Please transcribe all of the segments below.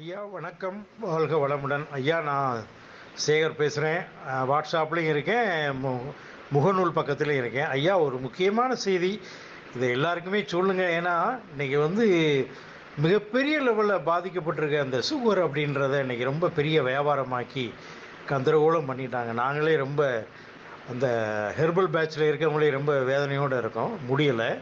ஐயா வணக்கம் வாழ்க வளமுடன் ஐயா நான் சேகர் பேசுகிறேன் வாட்ஸ்அப்லேயும் இருக்கேன் மு முகநூல் பக்கத்துலேயும் இருக்கேன் ஐயா ஒரு முக்கியமான செய்தி இதை எல்லாருக்குமே சொல்லுங்கள் ஏன்னா இன்றைக்கி வந்து மிகப்பெரிய லெவலில் பாதிக்கப்பட்டிருக்க அந்த சுகர் அப்படின்றத இன்றைக்கி ரொம்ப பெரிய வியாபாரமாக்கி கந்தரகோலம் பண்ணிட்டாங்க நாங்களே ரொம்ப அந்த ஹெர்பல் பேட்சில் இருக்கிறவங்களே ரொம்ப வேதனையோடு இருக்கோம் முடியலை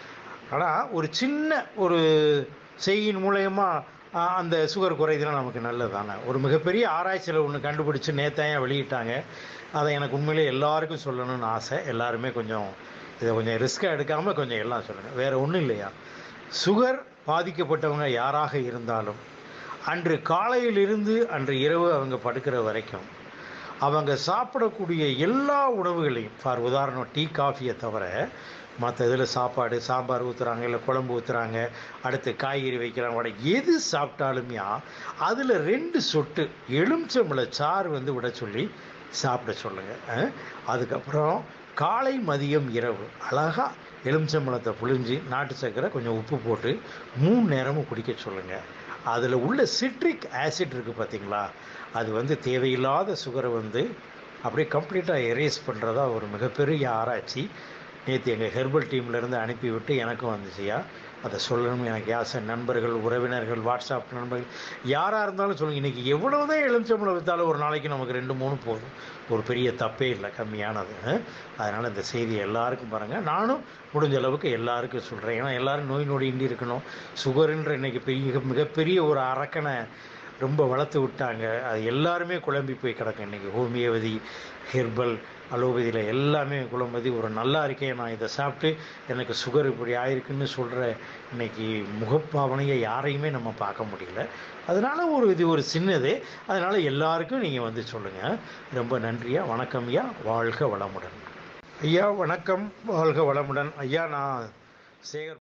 ஆனால் ஒரு சின்ன ஒரு செய்யின் மூலயமா ஆ, அந்த சுகர் குறைதலாம் நமக்கு நல்லது தானே ஒரு மிகப்பெரிய ஆராய்ச்சியில் ஒன்று கண்டுபிடிச்சு நேத்தாயம் வெளியிட்டாங்க அதை எனக்கு உண்மையிலே எல்லாருக்கும் சொல்லணும்னு ஆசை எல்லாருமே கொஞ்சம் இதை கொஞ்சம் ரிஸ்க்காக எடுக்காமல் கொஞ்சம் எல்லாம் சொல்லுங்கள் வேறு ஒன்றும் இல்லையா சுகர் பாதிக்கப்பட்டவங்க யாராக இருந்தாலும் அன்று காலையிலிருந்து அன்று இரவு அவங்க படுக்கிற வரைக்கும் அவங்க சாப்பிடக்கூடிய எல்லா உணவுகளையும் ஃபார் உதாரணம் டீ காஃபியை தவிர மற்ற இதில் சாப்பாடு சாம்பார் ஊற்றுறாங்க இல்லை குழம்பு ஊற்றுறாங்க அடுத்து காய்கறி வைக்கிறாங்க வடை எது சாப்பிட்டாலுமே அதில் ரெண்டு சொட்டு எலுமிச்சம்பழ சாறு வந்து விட சொல்லி சாப்பிட சொல்லுங்கள் அதுக்கப்புறம் காலை மதியம் இரவு அழகாக எலுமிச்சம்பழத்தை புழிஞ்சு நாட்டு சர்க்கரை கொஞ்சம் உப்பு போட்டு மூணு நேரமும் குடிக்க சொல்லுங்கள் அதில் உள்ள சிட்ரிக் ஆசிட் இருக்குது பார்த்தீங்களா அது வந்து தேவையில்லாத சுகரை வந்து அப்படியே கம்ப்ளீட்டாக எரேஸ் பண்ணுறதா ஒரு மிகப்பெரிய ஆராய்ச்சி நேற்று எங்கள் ஹெர்பல் டீம்லேருந்து அனுப்பிவிட்டு எனக்கும் வந்துச்சுயா அதை சொல்லணும் எனக்கு ஆசை நண்பர்கள் உறவினர்கள் வாட்ஸ்அப் நண்பர்கள் யாராக இருந்தாலும் சொல்லுங்கள் இன்றைக்கி எவ்வளோ தான் எலுமிச்சம்பளம் விற்றாலும் ஒரு நாளைக்கு நமக்கு ரெண்டு மூணு போதும் ஒரு பெரிய தப்பே இல்லை கம்மியானது அதனால் இந்த செய்தி எல்லாருக்கும் பாருங்கள் நானும் முடிஞ்ச அளவுக்கு எல்லாருக்கும் சொல்கிறேன் ஏன்னா எல்லோரும் நோய் நொடியின்றி இருக்கணும் சுகருன்ற இன்றைக்கி பெரிய மிகப்பெரிய ஒரு அரக்கனை ரொம்ப வளர்த்து விட்டாங்க அது எல்லாருமே குழம்பி போய் கிடக்கு இன்றைக்கி ஹோமியோபதி ஹெர்பல் அலோபதியில் எல்லாமே குழம்பதி ஒரு நல்லா இருக்கேன் நான் இதை சாப்பிட்டு எனக்கு சுகர் இப்படி ஆயிருக்குன்னு சொல்கிற இன்னைக்கு முகப்பாவனையை யாரையுமே நம்ம பார்க்க முடியல அதனால் ஒரு இது ஒரு சின்னது அதனால் எல்லாருக்கும் நீங்கள் வந்து சொல்லுங்கள் ரொம்ப நன்றியா வணக்கம் ஐயா வாழ்க வளமுடன் ஐயா வணக்கம் வாழ்க வளமுடன் ஐயா நான் சேகர்